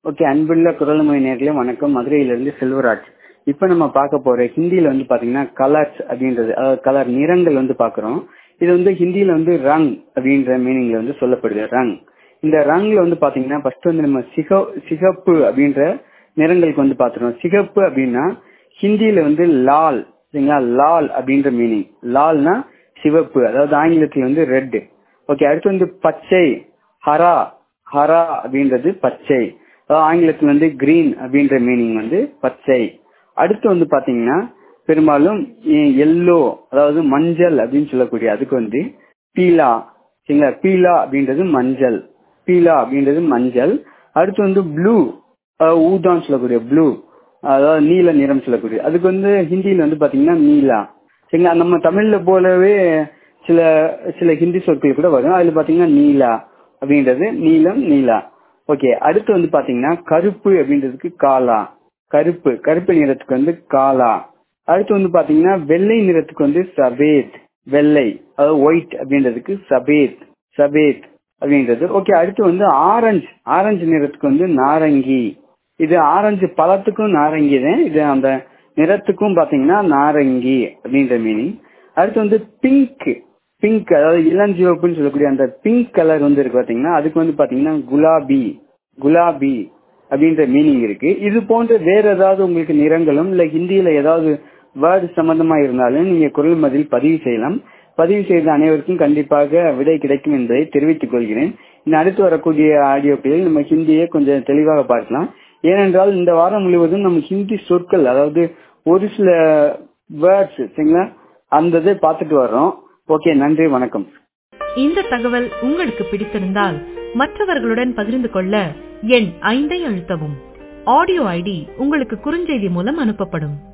okay அன்புள்ள குரல்மொழி நேர்களே வணக்கம் மதுரையிலிருந்து செல்வராஜ் இப்போ நம்ம பார்க்க போற ஹிந்தியில வந்து பாத்தீங்கன்னா கலர்ஸ் அப்படின்றது அதாவது கலர் நிறங்கள் வந்து பாக்குறோம் இது வந்து ஹிந்தியில வந்து ரங் அப்படின்ற மீனிங்ல வந்து சொல்லப்படுது ரங் இந்த ரங்ல வந்து பாத்தீங்கன்னா ஃபர்ஸ்ட் வந்து நம்ம சிக சிகப்பு அப்படின்ற நிறங்களுக்கு வந்து பாத்துறோம் சிகப்பு அப்படின்னா ஹிந்தியில வந்து லால் சரிங்களா லால் அப்படின்ற மீனிங் லால்னா சிவப்பு அதாவது ஆங்கிலத்தில் வந்து ரெட் ஓகே அடுத்து வந்து பச்சை ஹரா ஹரா அப்படின்றது பச்சை அதாவது ஆங்கிலத்தில் வந்து கிரீன் அப்படின்ற மீனிங் வந்து பச்சை அடுத்து வந்து பாத்தீங்கன்னா பெரும்பாலும் எல்லோ அதாவது மஞ்சள் அப்படின்னு சொல்லக்கூடிய அதுக்கு வந்து பீலா சரிங்களா பீலா அப்படின்றது மஞ்சள் பீலா அப்படின்றது மஞ்சள் அடுத்து வந்து ப்ளூ ஊதான்னு சொல்லக்கூடிய ப்ளூ அதாவது நீல நிறம் சொல்லக்கூடிய அதுக்கு வந்து ஹிந்தியில வந்து பாத்தீங்கன்னா நீலா சரிங்களா நம்ம தமிழ்ல போலவே சில சில ஹிந்தி சொற்கள் கூட வரும் அதுல பாத்தீங்கன்னா நீலா அப்படின்றது நீலம் நீலா ஓகே அடுத்து வந்து பாத்தீங்கன்னா கருப்பு அப்படின்றதுக்கு காலா கருப்பு கருப்பு நிறத்துக்கு வந்து காலா அடுத்து வந்து பாத்தீங்கன்னா வெள்ளை நிறத்துக்கு வந்து சபேத் வெள்ளை அதாவது ஒயிட் அப்படின்றதுக்கு சபேத் சபேத் அப்படின்றது ஓகே அடுத்து வந்து ஆரஞ்சு ஆரஞ்சு நிறத்துக்கு வந்து நாரங்கி இது ஆரஞ்சு பழத்துக்கும் நாரங்கி தான் இது அந்த நிறத்துக்கும் பாத்தீங்கன்னா நாரங்கி அப்படின்ற மீனிங் அடுத்து வந்து பிங்க் பிங்க் அதாவது இளஞ்சிவப்புன்னு சொல்லக்கூடிய அந்த பிங்க் கலர் வந்து இருக்கு பாத்தீங்கன்னா அதுக்கு வந்து பாத்தீங்கன்னா குலாபி குலாபி அப்படின்ற மீனிங் இருக்கு இது போன்ற வேற ஏதாவது உங்களுக்கு நிறங்களும் இல்ல ஹிந்தியில ஏதாவது வேர்டு சம்பந்தமா இருந்தாலும் நீங்க குரல் மதில் பதிவு செய்யலாம் பதிவு செய்த அனைவருக்கும் கண்டிப்பாக விடை கிடைக்கும் என்பதை தெரிவித்துக் கொள்கிறேன் இன்னும் அடுத்து வரக்கூடிய ஆடியோக்களில் நம்ம ஹிந்தியை கொஞ்சம் தெளிவாக பார்க்கலாம் ஏனென்றால் இந்த வாரம் முழுவதும் நம்ம ஹிந்தி சொற்கள் அதாவது ஒரு சில வேர்ட்ஸ் சரிங்களா அந்த இதை பார்த்துட்டு வர்றோம் ஓகே நன்றி வணக்கம் இந்த தகவல் உங்களுக்கு பிடித்திருந்தால் மற்றவர்களுடன் பகிர்ந்து கொள்ள எண் ஐந்தை அழுத்தவும் ஆடியோ ஐடி உங்களுக்கு குறுஞ்செய்தி மூலம் அனுப்பப்படும்